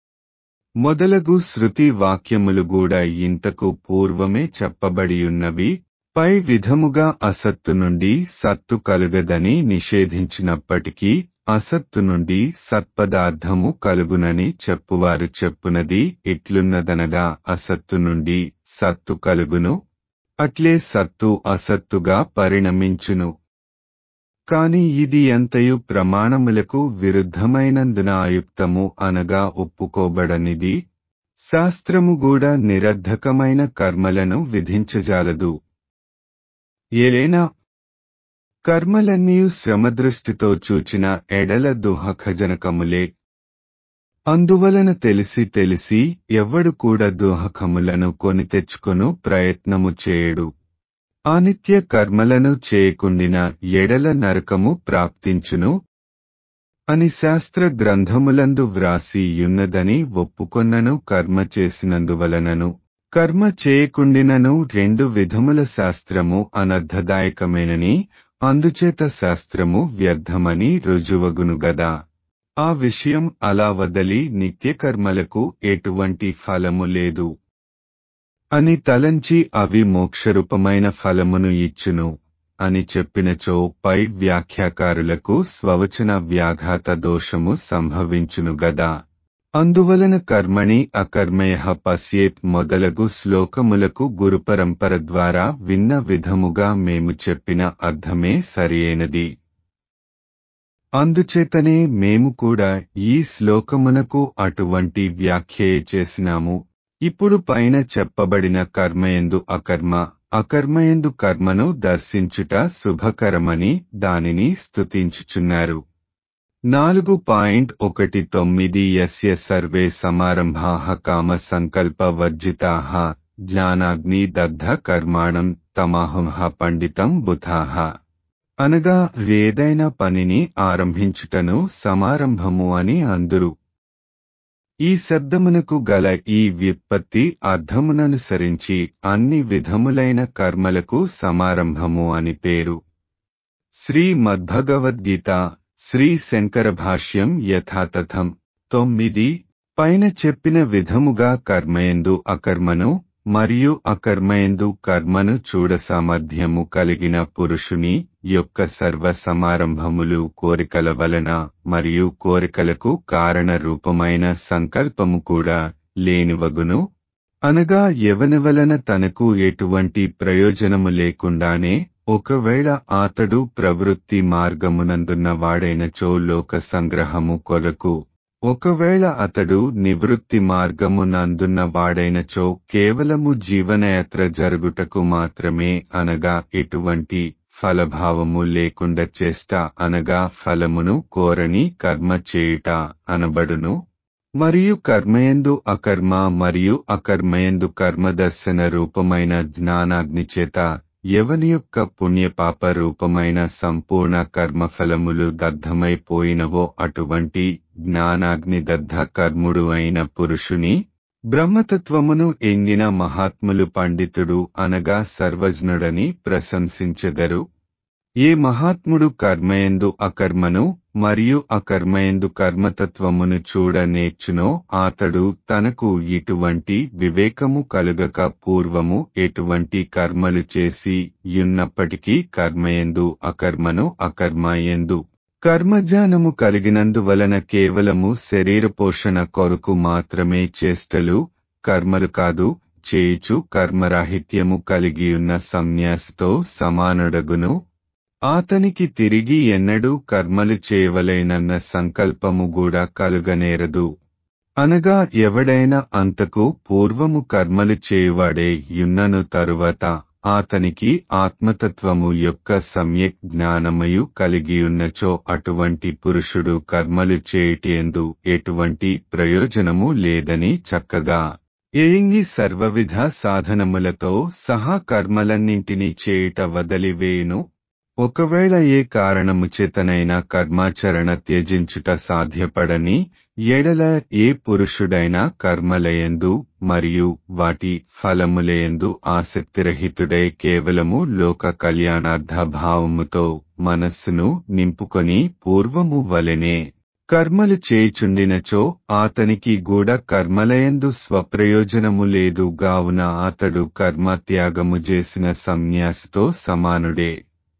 మొదలగు శృతి వాక్యములు కూడా ఇంతకు పూర్వమే చెప్పబడియున్నవి పై విధముగా అసత్తు నుండి సత్తు కలుగదని నిషేధించినప్పటికీ అసత్తు నుండి సత్పదార్థము కలుగునని చెప్పువారు చెప్పునది ఎట్లున్నదనగా అసత్తు నుండి సత్తు కలుగును అట్లే సత్తు అసత్తుగా పరిణమించును కాని ఇది ఎంతయు ప్రమాణములకు విరుద్ధమైనందున ఆయుక్తము అనగా ఒప్పుకోబడనిది శాస్త్రము కూడా నిరర్ధకమైన కర్మలను విధించజాలదు ఏలైనా కర్మలన్నీ శ్రమదృష్టితో చూచిన ఎడల దుహఖజనకములే అందువలన తెలిసి తెలిసి ఎవ్వడు కూడా దుహకములను కొని తెచ్చుకొను ప్రయత్నము చేయడు ఆనిత్య కర్మలను చేయకుండిన ఎడల నరకము ప్రాప్తించును అని శాస్త్ర గ్రంథములందు వ్రాసి యున్నదని ఒప్పుకొన్నను కర్మ చేసినందువలనను కర్మ చేయకుండినను రెండు విధముల శాస్త్రము అనర్థదాయకమేనని అందుచేత శాస్త్రము వ్యర్థమని రుజువగును గదా ఆ విషయం అలా వదలి నిత్యకర్మలకు ఎటువంటి ఫలము లేదు అని తలంచి అవి మోక్షరూపమైన ఫలమును ఇచ్చును అని చెప్పినచో పై వ్యాఖ్యాకారులకు స్వవచన వ్యాఘాత దోషము సంభవించును గదా అందువలన కర్మణి అకర్మయ పశ్యేత్ మొదలగు శ్లోకములకు గురుపరంపర ద్వారా విన్న విధముగా మేము చెప్పిన అర్థమే సరియైనది అందుచేతనే మేము కూడా ఈ శ్లోకమునకు అటువంటి వ్యాఖ్యే చేసినాము ఇప్పుడు పైన చెప్పబడిన కర్మయందు అకర్మ అకర్మయందు కర్మను దర్శించుట శుభకరమని దానిని స్తుతించుచున్నారు నాలుగు పాయింట్ ఒకటి తొమ్మిది యస్య సర్వే సమారంభాః కామ సంకల్ప వర్జితాః జ్ఞానాగ్ని దగ్ధ కర్మాణం తమాహంహ పండితం బుధాః అనగా ఏదైనా పనిని ఆరంభించుటను సమారంభము అని అందురు ఈ శబ్దమునకు గల ఈ వ్యుత్పత్తి అర్థముననుసరించి అన్ని విధములైన కర్మలకు సమారంభము అని పేరు శ్రీ మద్భగవద్గీత శ్రీ శంకర భాష్యం యథాతథం తొమ్మిది పైన చెప్పిన విధముగా కర్మయందు అకర్మను మరియు అకర్మయందు కర్మను చూడ సామర్థ్యము కలిగిన పురుషుని యొక్క సర్వ సమారంభములు కోరికల వలన మరియు కోరికలకు కారణ రూపమైన సంకల్పము కూడా లేనివగును అనగా ఎవని వలన తనకు ఎటువంటి ప్రయోజనము లేకుండానే ఒకవేళ అతడు ప్రవృత్తి మార్గమునందున్న వాడైనచో లోక సంగ్రహము కొరకు ఒకవేళ అతడు నివృత్తి మార్గమునందున్న వాడైనచో కేవలము జీవనయాత్ర జరుగుటకు మాత్రమే అనగా ఎటువంటి ఫలభావము లేకుండా చేష్ట అనగా ఫలమును కోరని కర్మ చేయుట అనబడును మరియు కర్మయందు అకర్మ మరియు అకర్మయందు కర్మదర్శన రూపమైన జ్ఞానాగ్ని చేత ఎవని యొక్క పుణ్యపాప రూపమైన సంపూర్ణ కర్మఫలములు దగ్ధమైపోయినవో అటువంటి జ్ఞానాగ్ని దగ్ధ కర్ముడు అయిన పురుషుని బ్రహ్మతత్వమును ఎంగిన మహాత్ములు పండితుడు అనగా సర్వజ్ఞుడని ప్రశంసించెదరు ఏ మహాత్ముడు కర్మయందు అకర్మను మరియు అకర్మయందు కర్మతత్వమును చూడ నేర్చునో అతడు తనకు ఇటువంటి వివేకము కలుగక పూర్వము ఎటువంటి కర్మలు చేసి యున్నప్పటికీ కర్మయందు అకర్మను అకర్మయందు కర్మజ్ఞానము కలిగినందువలన కేవలము శరీర పోషణ కొరకు మాత్రమే చేష్టలు కర్మలు కాదు చేయుచు కర్మరాహిత్యము కలిగియున్న సన్యాసితో సమానుడగును ఆతనికి తిరిగి ఎన్నడూ కర్మలు చేయవలేనన్న సంకల్పము కూడా కలుగనేరదు అనగా ఎవడైనా అంతకు పూర్వము కర్మలు చేయువాడే యున్నను తరువాత ఆతనికి ఆత్మతత్వము యొక్క సమ్యక్ జ్ఞానమయు కలిగియున్నచో అటువంటి పురుషుడు కర్మలు చేయుటేందు ఎటువంటి ప్రయోజనము లేదని చక్కగా ఏంగి సర్వవిధ సాధనములతో సహా కర్మలన్నింటినీ చేయుట వదలివేయును ఒకవేళ ఏ కారణము చేతనైనా కర్మాచరణ త్యజించుట సాధ్యపడని ఎడల ఏ పురుషుడైనా కర్మలయందు మరియు వాటి ఫలములయందు ఆసక్తిరహితుడై కేవలము లోక కళ్యాణార్థ భావముతో మనస్సును నింపుకొని పూర్వము వలెనే కర్మలు చేయుచుండినచో ఆతనికి గూడ కర్మలయందు స్వప్రయోజనము లేదు గావున అతడు కర్మత్యాగము చేసిన సన్యాసితో సమానుడే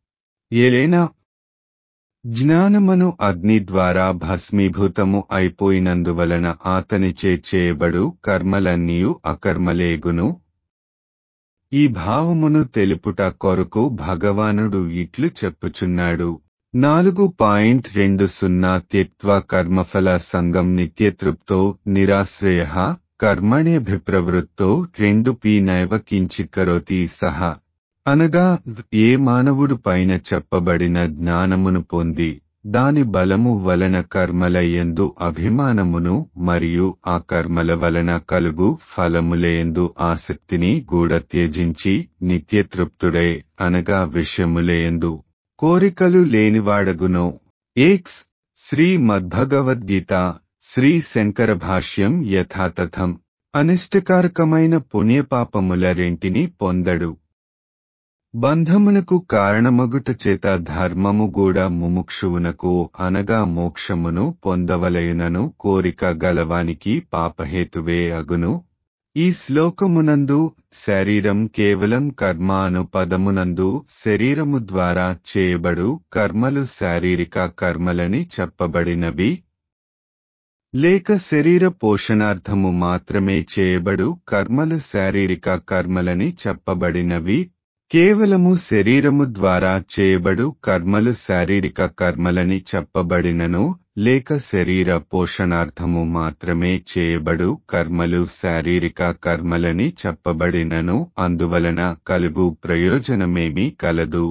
ఏలైనా జ్ఞానమను అగ్ని ద్వారా భస్మీభూతము అయిపోయినందువలన ఆతనిచే చేయబడు కర్మలన్నీయు అకర్మలేగును ఈ భావమును తెలుపుట కొరకు భగవానుడు ఇట్లు చెప్పుచున్నాడు నాలుగు పాయింట్ రెండు సున్నా త్యక్వా కర్మఫల సంగం నిత్యతృప్తో నిరాశ్రయ కర్మణ్యభిప్రవృత్తో రెండు పి నైవ కించిక్కరోతి సహ అనగా ఏ మానవుడు పైన చెప్పబడిన జ్ఞానమును పొంది దాని బలము వలన కర్మల యందు అభిమానమును మరియు ఆ కర్మల వలన కలుగు ఫలములయందు ఆసక్తిని గూడ త్యజించి నిత్యతృప్తుడై అనగా విషయములయందు కోరికలు లేనివాడగునో ఏక్స్ శ్రీ మద్భగవద్గీత శ్రీ శంకర భాష్యం యథాతథం అనిష్టకారకమైన పుణ్యపాపముల రెంటిని పొందడు బంధమునకు కారణమగుట చేత ధర్మము కూడా ముముక్షువునకు అనగా మోక్షమును పొందవలయునను కోరిక గలవానికి పాపహేతువే అగును ఈ శ్లోకమునందు శరీరం కేవలం కర్మ అను పదమునందు శరీరము ద్వారా చేయబడు కర్మలు శారీరక కర్మలని చెప్పబడినవి లేక శరీర పోషణార్థము మాత్రమే చేయబడు కర్మలు శారీరక కర్మలని చెప్పబడినవి కేవలము శరీరము ద్వారా చేయబడు కర్మలు శారీరక కర్మలని చెప్పబడినను లేక శరీర పోషణార్థము మాత్రమే చేయబడు కర్మలు శారీరక కర్మలని చెప్పబడినను అందువలన కలుగు ప్రయోజనమేమీ కలదు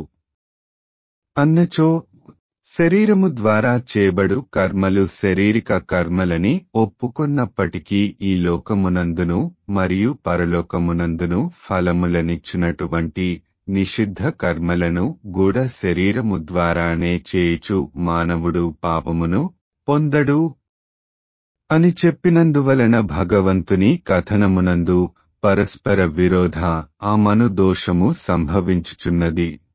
అన్నచో శరీరము ద్వారా చేయబడు కర్మలు శారీరక కర్మలని ఒప్పుకొన్నప్పటికీ ఈ లోకమునందును మరియు పరలోకమునందును ఫలములనిచ్చినటువంటి నిషిద్ధ కర్మలను గూఢ శరీరము ద్వారానే చేయుచు మానవుడు పాపమును పొందడు అని చెప్పినందువలన భగవంతుని కథనమునందు పరస్పర విరోధ ఆ మను దోషము సంభవించుచున్నది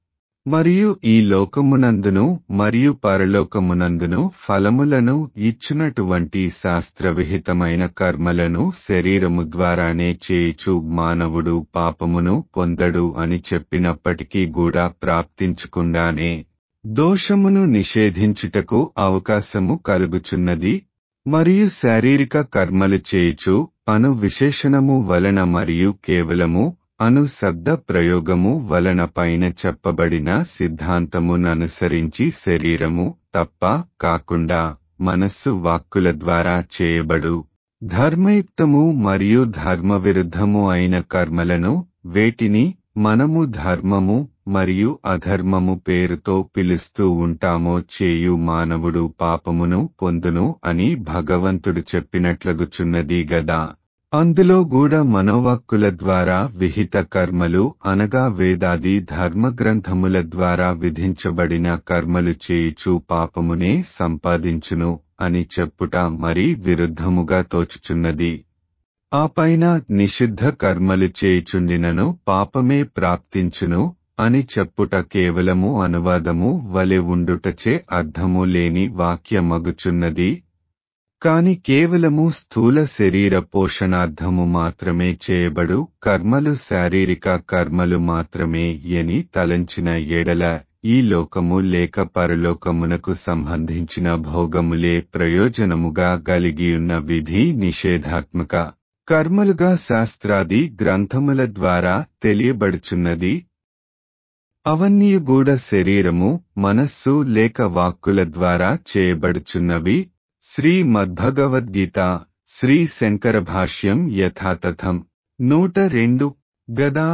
మరియు ఈ లోకమునందును మరియు పరలోకమునందును ఫలములను ఇచ్చినటువంటి శాస్త్రవిహితమైన కర్మలను శరీరము ద్వారానే చేయుచు మానవుడు పాపమును పొందడు అని చెప్పినప్పటికీ కూడా ప్రాప్తించకుండానే దోషమును నిషేధించుటకు అవకాశము కలుగుచున్నది మరియు శారీరక కర్మలు చేయుచు అను విశేషణము వలన మరియు కేవలము అను శబ్ద ప్రయోగము వలన పైన చెప్పబడిన సిద్ధాంతముననుసరించి శరీరము తప్ప కాకుండా మనస్సు వాక్కుల ద్వారా చేయబడు ధర్మయుక్తము మరియు ధర్మవిరుద్ధము అయిన కర్మలను వేటిని మనము ధర్మము మరియు అధర్మము పేరుతో పిలుస్తూ ఉంటామో చేయు మానవుడు పాపమును పొందును అని భగవంతుడు చెప్పినట్లగుచున్నది గదా అందులో కూడా మనోవాక్కుల ద్వారా విహిత కర్మలు అనగా వేదాది ధర్మగ్రంథముల ద్వారా విధించబడిన కర్మలు చేయుచు పాపమునే సంపాదించును అని చెప్పుట మరి విరుద్ధముగా తోచుచున్నది ఆ పైన నిషిద్ధ కర్మలు చేయుచుండినను పాపమే ప్రాప్తించును అని చెప్పుట కేవలము అనువాదము వలె ఉండుటచే అర్థము లేని వాక్యమగుచున్నది కాని కేవలము స్థూల శరీర పోషణార్థము మాత్రమే చేయబడు కర్మలు శారీరక కర్మలు మాత్రమే ఎని తలంచిన ఎడల ఈ లోకము లేక పరలోకమునకు సంబంధించిన భోగములే ప్రయోజనముగా గలిగియున్న విధి నిషేధాత్మక కర్మలుగా శాస్త్రాది గ్రంథముల ద్వారా తెలియబడుచున్నది అవన్నీయు గూడ శరీరము మనస్సు లేక వాక్కుల ద్వారా చేయబడుచున్నవి శ్రీ మద్భగవద్గీత శ్రీ శంకర భాష్యం యథాతథం నూట రెండు గదా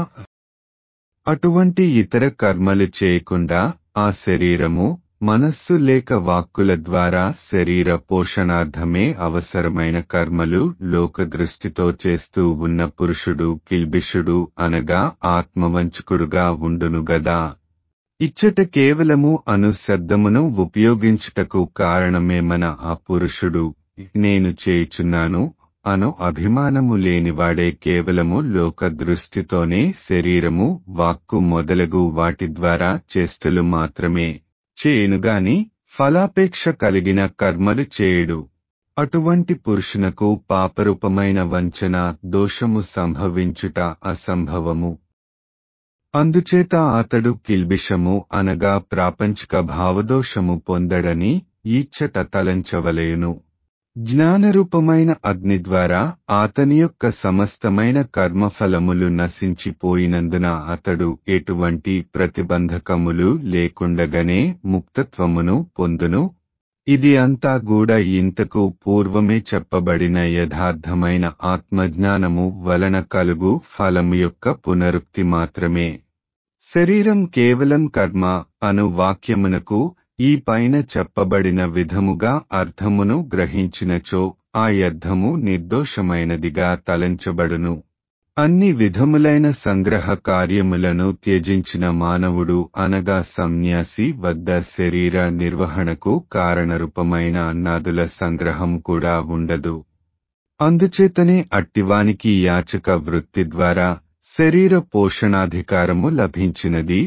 అటువంటి ఇతర కర్మలు చేయకుండా ఆ శరీరము మనస్సు లేక వాక్కుల ద్వారా శరీర పోషణార్థమే అవసరమైన కర్మలు లోకదృష్టితో చేస్తూ ఉన్న పురుషుడు కిల్బిషుడు అనగా ఆత్మవంచకుడుగా ఉండును గదా ఇచ్చట కేవలము అను శబ్దమును ఉపయోగించుటకు కారణమేమన ఆ పురుషుడు నేను చేయుచున్నాను అను అభిమానము లేనివాడే కేవలము లోక దృష్టితోనే శరీరము వాక్కు మొదలగు వాటి ద్వారా చేష్టలు మాత్రమే చేయునుగాని ఫలాపేక్ష కలిగిన కర్మలు చేయుడు అటువంటి పురుషునకు పాపరూపమైన వంచన దోషము సంభవించుట అసంభవము అందుచేత అతడు కిల్బిషము అనగా ప్రాపంచిక భావదోషము పొందడని ఈచ్చట తలంచవలయును జ్ఞానరూపమైన అగ్ని ద్వారా అతని యొక్క సమస్తమైన కర్మఫలములు నశించిపోయినందున అతడు ఎటువంటి ప్రతిబంధకములు లేకుండగానే ముక్తత్వమును పొందును ఇది అంతా కూడా ఇంతకు పూర్వమే చెప్పబడిన యథార్థమైన ఆత్మజ్ఞానము వలన కలుగు ఫలము యొక్క పునరుక్తి మాత్రమే శరీరం కేవలం కర్మ అను వాక్యమునకు ఈ పైన చెప్పబడిన విధముగా అర్థమును గ్రహించినచో ఆ అర్థము నిర్దోషమైనదిగా తలంచబడును అన్ని విధములైన సంగ్రహ కార్యములను త్యజించిన మానవుడు అనగా సన్యాసి వద్ద శరీర నిర్వహణకు కారణరూపమైన నదుల సంగ్రహం కూడా ఉండదు అందుచేతనే అట్టివానికి యాచక వృత్తి ద్వారా శరీర పోషణాధికారము లభించినది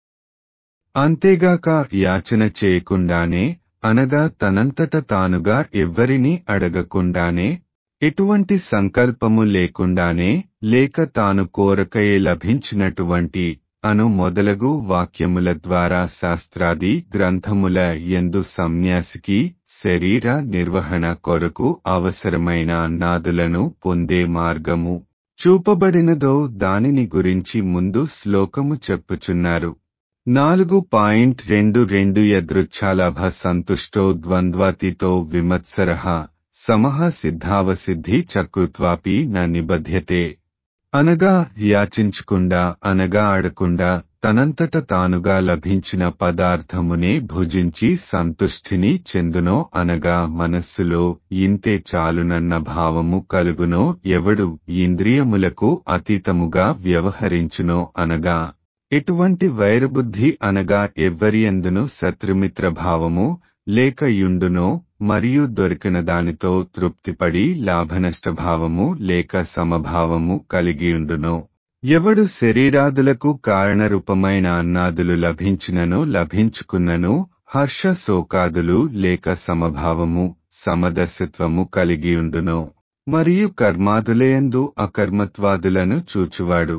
అంతేగాక యాచన చేయకుండానే అనగా తనంతట తానుగా ఎవ్వరినీ అడగకుండానే ఎటువంటి సంకల్పము లేకుండానే లేక తాను కోరకయే లభించినటువంటి అను మొదలగు వాక్యముల ద్వారా శాస్త్రాది గ్రంథముల ఎందు సన్యాసికి శరీర నిర్వహణ కొరకు అవసరమైన నాదులను పొందే మార్గము చూపబడినదో దానిని గురించి ముందు శ్లోకము చెప్పుచున్నారు నాలుగు పాయింట్ రెండు రెండు యదృచ్ఛాలాభ సంతుష్టో ద్వంద్వాతితో విమత్సరః సమహ సిద్ధావసిద్ధి చకృత్వాపి న నిబధ్యతే అనగా యాచించకుండా అనగా ఆడకుండా తనంతట తానుగా లభించిన పదార్థమునే భుజించి సంతుష్టిని చెందునో అనగా మనస్సులో ఇంతే చాలునన్న భావము కలుగునో ఎవడు ఇంద్రియములకు అతీతముగా వ్యవహరించునో అనగా ఎటువంటి వైరబుద్ధి అనగా ఎవ్వరియందును శత్రుమిత్ర భావము లేక యుండునో మరియు దొరికిన దానితో తృప్తిపడి లాభనష్ట భావము లేక సమభావము కలిగియుండునో ఎవడు శరీరాదులకు కారణరూపమైన అన్నాదులు లభించినను లభించుకున్నను హర్ష శోకాదులు లేక సమభావము సమదర్శత్వము కలిగియుండునో మరియు కర్మాదులయందు అకర్మత్వాదులను చూచువాడు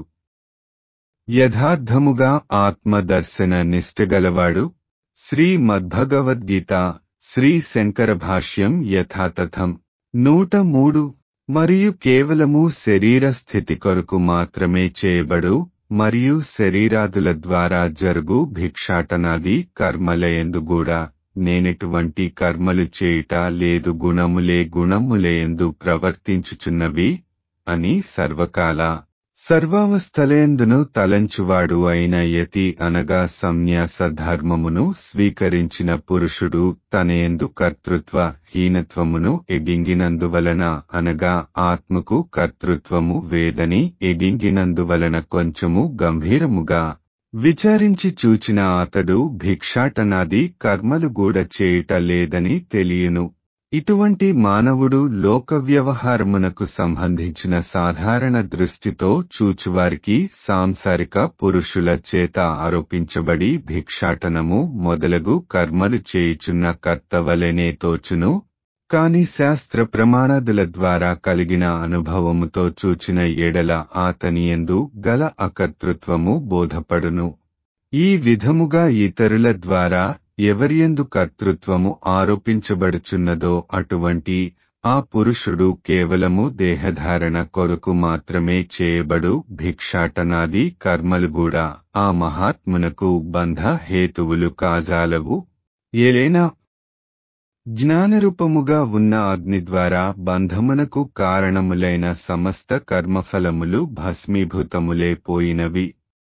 యథార్థముగా ఆత్మదర్శన నిష్ఠగలవాడు శ్రీ మద్భగవద్గీత శ్రీ శంకర భాష్యం యథాతథం నూట మూడు మరియు కేవలము శరీర స్థితి కొరకు మాత్రమే చేయబడు మరియు శరీరాదుల ద్వారా జరుగు భిక్షాటనాది కర్మలయందుగూడా నేనెటువంటి కర్మలు చేయుట లేదు గుణములే గుణములేయందు ప్రవర్తించుచున్నవి అని సర్వకాల సర్వావస్థలయందును తలంచువాడు అయిన యతి అనగా సన్యాస ధర్మమును స్వీకరించిన పురుషుడు తనయందు కర్తృత్వ హీనత్వమును ఎడింగినందువలన అనగా ఆత్మకు కర్తృత్వము వేదని ఎడింగినందువలన కొంచెము గంభీరముగా విచారించి చూచిన అతడు భిక్షాటనాది కర్మలు కూడా చేయుట లేదని తెలియను ఇటువంటి మానవుడు లోక వ్యవహారమునకు సంబంధించిన సాధారణ దృష్టితో చూచువారికి సాంసారిక పురుషుల చేత ఆరోపించబడి భిక్షాటనము మొదలగు కర్మలు చేయుచున్న కర్తవలనే తోచును కాని శాస్త్ర ప్రమాణాదుల ద్వారా కలిగిన అనుభవముతో చూచిన ఎడల ఆతనియందు గల అకర్తృత్వము బోధపడును ఈ విధముగా ఇతరుల ద్వారా ఎవరియందు కర్తృత్వము ఆరోపించబడుచున్నదో అటువంటి ఆ పురుషుడు కేవలము దేహధారణ కొరకు మాత్రమే చేయబడు భిక్షాటనాది కర్మలు కూడా ఆ మహాత్మునకు బంధ హేతువులు కాజాలవు ఏలైనా జ్ఞానరూపముగా ఉన్న అగ్ని ద్వారా బంధమునకు కారణములైన సమస్త కర్మఫలములు భస్మీభూతములే పోయినవి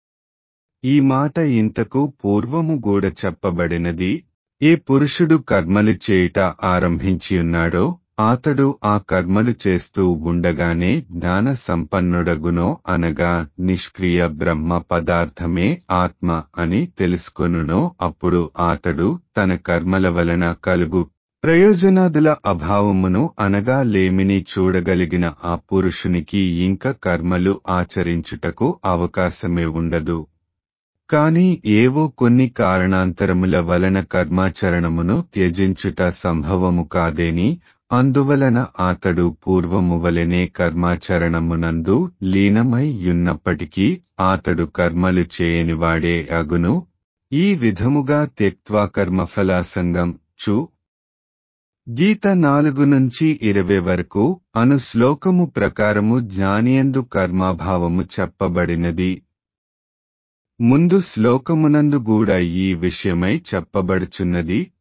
ఈ మాట ఇంతకు పూర్వము గూడ చెప్పబడినది ఏ పురుషుడు కర్మలు చేయుట ఆరంభించియున్నాడో అతడు ఆ కర్మలు చేస్తూ ఉండగానే జ్ఞాన సంపన్నుడగునో అనగా నిష్క్రియ బ్రహ్మ పదార్థమే ఆత్మ అని తెలుసుకొనునో అప్పుడు అతడు తన కర్మల వలన కలుగు ప్రయోజనాదుల అభావమును అనగా లేమిని చూడగలిగిన ఆ పురుషునికి ఇంక కర్మలు ఆచరించుటకు అవకాశమే ఉండదు కాని ఏవో కొన్ని కారణాంతరముల వలన కర్మాచరణమును త్యజించుట సంభవము కాదేని అందువలన అతడు పూర్వము వలెనే కర్మాచరణమునందు లీనమై యున్నప్పటికీ అతడు కర్మలు చేయనివాడే అగును ఈ విధముగా త్యక్వా కర్మఫలాసంగం చు గీత నాలుగు నుంచి ఇరవై వరకు అను శ్లోకము ప్రకారము జ్ఞానియందు కర్మాభావము చెప్పబడినది ముందు శ్లోకమునందు కూడా ఈ విషయమై చెప్పబడుచున్నది